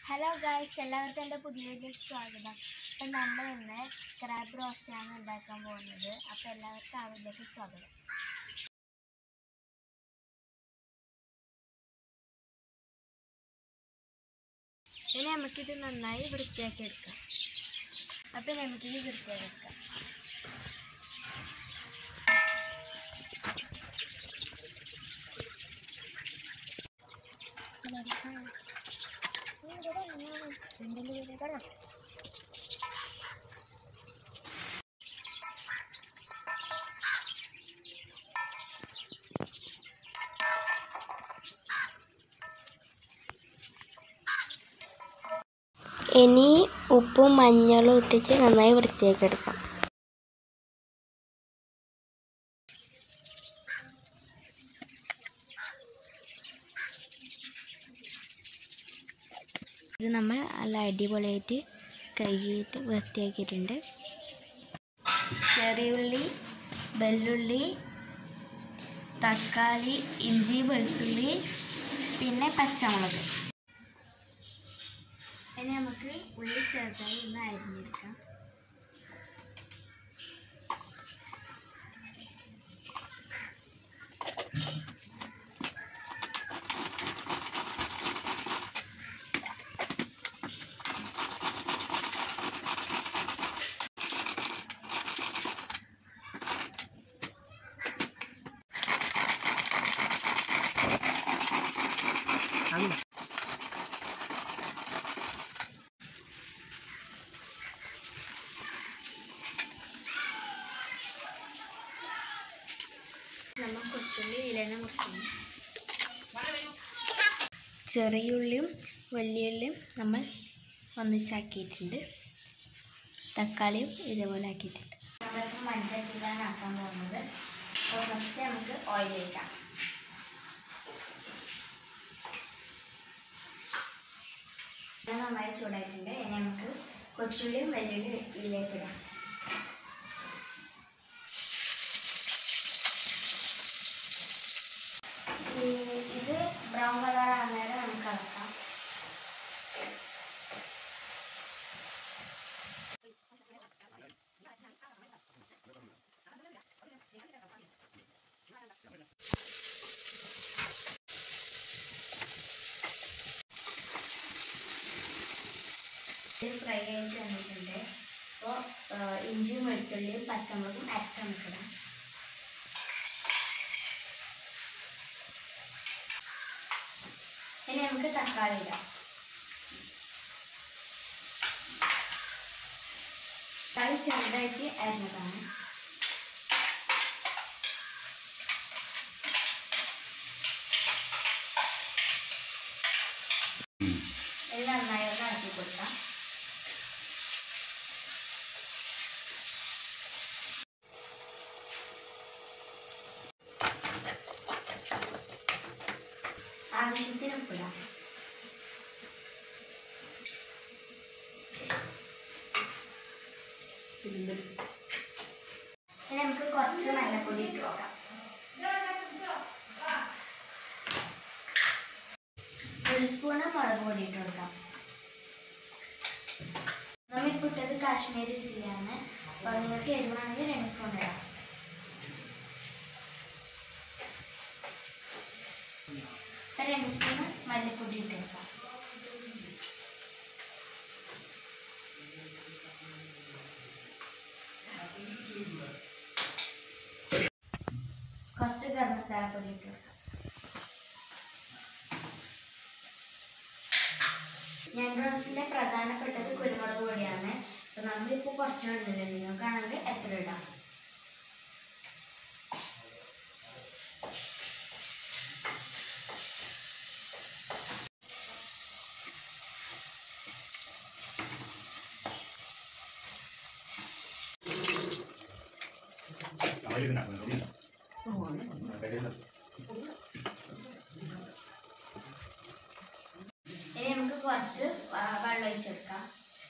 hello guys എല്ലാവർക്കും എൻ്റെ പുതിയ വീഡിയോയ്ക്ക് സ്വാഗതം അപ്പം നമ്മൾ ഇന്ന് ക്രാബ് റോസ്റ്റാണ് ഉണ്ടാക്കാൻ പോകുന്നത് അപ്പോൾ എല്ലാവർക്കും ആ വീഡിയോയ്ക്ക് സ്വാഗതം ഇനി നമുക്കിത് നന്നായി വൃത്തിയാക്കി എടുക്കാം അപ്പം നമുക്കിത് വൃത്തിയാക്കി എടുക്കാം ഇനി ഉപ്പും മഞ്ഞളും ഇട്ടിട്ട് നന്നായി വൃത്തിയാക്കി എടുക്കാം ഇത് നമ്മൾ നല്ല അടിപൊളിയായിട്ട് കഴുകിയിട്ട് വൃത്തിയാക്കിയിട്ടുണ്ട് ചെറിയുള്ളി വെല്ലുള്ളി തക്കാളി ഇഞ്ചി വെളുത്തുള്ളി പിന്നെ പച്ചമുളക് ഇനി നമുക്ക് ഉള്ളി ചെറുതായി ഒന്ന് അരിഞ്ഞെടുക്കാം നമ്മൾ കൊച്ചുള്ളി ഇലന മുറിക്കുന്നു ചെറിയുള്ളിയും വലിയുള്ളിയും നമ്മൾ ഒന്നിച്ചാക്കിയിട്ടുണ്ട് തക്കാളിയും ഇതേപോലെ ആക്കിയിട്ടുണ്ട് നമ്മളിപ്പോൾ മഞ്ചട്ടിയിലാണ് ആക്കാൻ പോകുന്നത് അപ്പോൾ ഫസ്റ്റ് നമുക്ക് ഓയിൽ ഒഴിക്കാം ഇത് നന്നായി ചൂടായിട്ടുണ്ട് ഇനി നമുക്ക് കൊച്ചുള്ളിയും വെല്ലുള്ളിയും ഇതിലേക്ക് ഇടാം ഈ- ഇത് ബ്രൗൺ കളർ ആകുന്നവരെ നമുക്ക് ഇളക്കാം ഇത് ഫ്രൈ ആയിട്ട് വന്നിട്ടുണ്ട് അപ്പോൾ ഇഞ്ചിയും വെളുത്തുള്ളിയും പച്ചമുളകും അരച്ച് നമുക്കിടാം ഇനി നമുക്ക് തക്കാളി ഇടാം തക്കാളി ചെറുതായിട്ട് അരിഞ്ഞതാണ് ഇത് നന്നായി ഒന്ന് ഇളക്കി കൊടുക്കാം ആവശ്യത്തിന് ഉപ്പിടാം ഇനി നമുക്ക് കുറച്ച് മഞ്ഞപ്പൊടി ഇട്ട് നോക്കാം ഒരു സ്പൂണ് മുളക് പൊടി ഇട്ട് കൊടുക്കാം നമ്മളിപ്പോൾ ഇട്ടത് കാശ്മീരി ചില്ലിയാണ് അപ്പോൾ നിങ്ങൾക്ക് എരിവാണെങ്കിൽ രണ്ട് സ്പൂൺ ഇടാം ഇപ്പം രണ്ട് സ്പൂണ് മല്ലിപ്പൊടി ഇട്ട് കൊടുക്കാം കുറച്ച് ഗരം മസാല പൊടി ഇട്ട് കൊടുക്കാം ഞാൻ റോസിന്റെ പ്രധാനപ്പെട്ടത് കുരുമുളക് പൊടിയാണ് അപ്പൊ നമ്മളിപ്പോ കുറച്ച് ഇടുന്നുണ്ട് നിങ്ങൾക്കാണെങ്കിൽ എത്ര ഇടാം ഇനി നമുക്ക് കുറച്ച് വ- വെള്ളം ഒഴിച്ചെടുക്കാം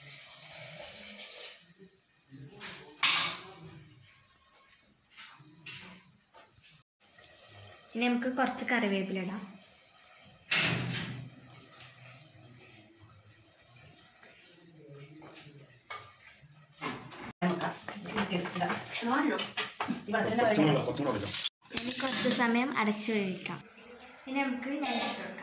ഇനി നമുക്ക് കുറച്ച് കറിവേപ്പില ഇടാം എടുക്കുക വാഴണോ ഈ വെള്ളത്തിൻ്റെ കുറച്ചും കൂടെ കുറച്ചും കൂടെ ഒഴിക്കാം ഇനി കുറച്ച് സമയം അടച്ചു വേവിക്കാം ഇനി നമുക്ക് ഞണ്ടിട്ട് കൊടുക്കാം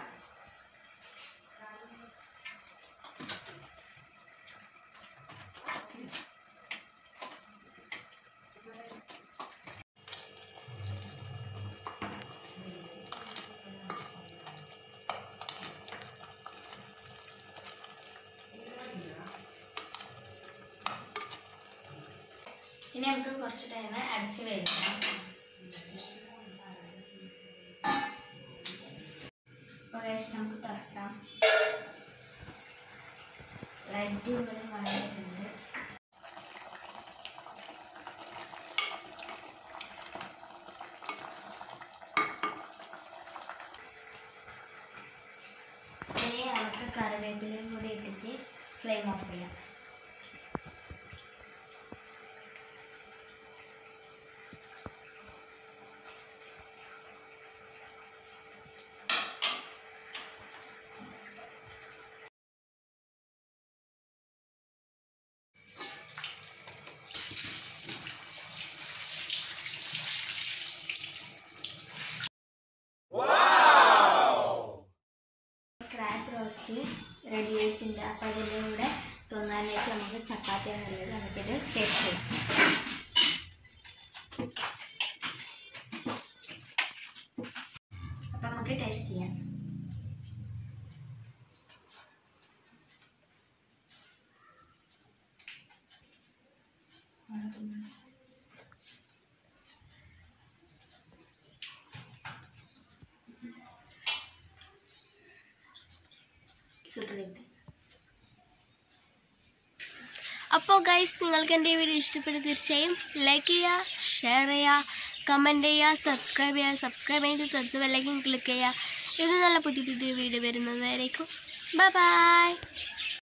ഇനി നമുക്ക് കുറച്ച് ടൈം അടച്ച് വേവിക്കാം അപ്പോൾ guys, നമുക്ക് തുറക്കാം അടിപൊളി മഴയുണ്ട് ഇനി നമുക്ക് കറിവേപ്പിലയും കൂടി ഇട്ടിട്ട് ഫ്ലെയിം ഓഫ് ചെയ്യാം ക്രാബ് റോസ്റ്റ് റെഡി ആയിട്ടുണ്ട് അപ്പോൾ അതിൻ്റെ കൂടെ തിന്നാനായിട്ട് നമുക്ക് ചപ്പാത്തിയാണ് ഉള്ളത് നമുക്കിത് ടേസ്റ്റ് ചെയ്യാം അപ്പം നമുക്ക് ടേസ്റ്റ് ചെയ്യാം സൂപ്പർ കിട്ടി അപ്പോൾ ഗൈസ് നിങ്ങൾക്ക് എൻ്റെ ഈ വീഡിയോ ഇഷ്ടപ്പെട്ട് തീർച്ചയായും ലൈക്ക് ചെയ്യുക ഷെയർ ചെയ്യുക കമൻറ്റ് ചെയ്യുക സബ്സ്ക്രൈബ് ചെയ്യുക സബ്സ്ക്രൈബ് ചെയ്ത് തൊട്ട് ബെല്ലൈക്കൻ ക്ലിക്ക് ചെയ്യുക ഇത് നല്ല പുതിയ പുതിയ വീഡിയോ വരുന്നത് വരേക്കും ബൈ ബൈ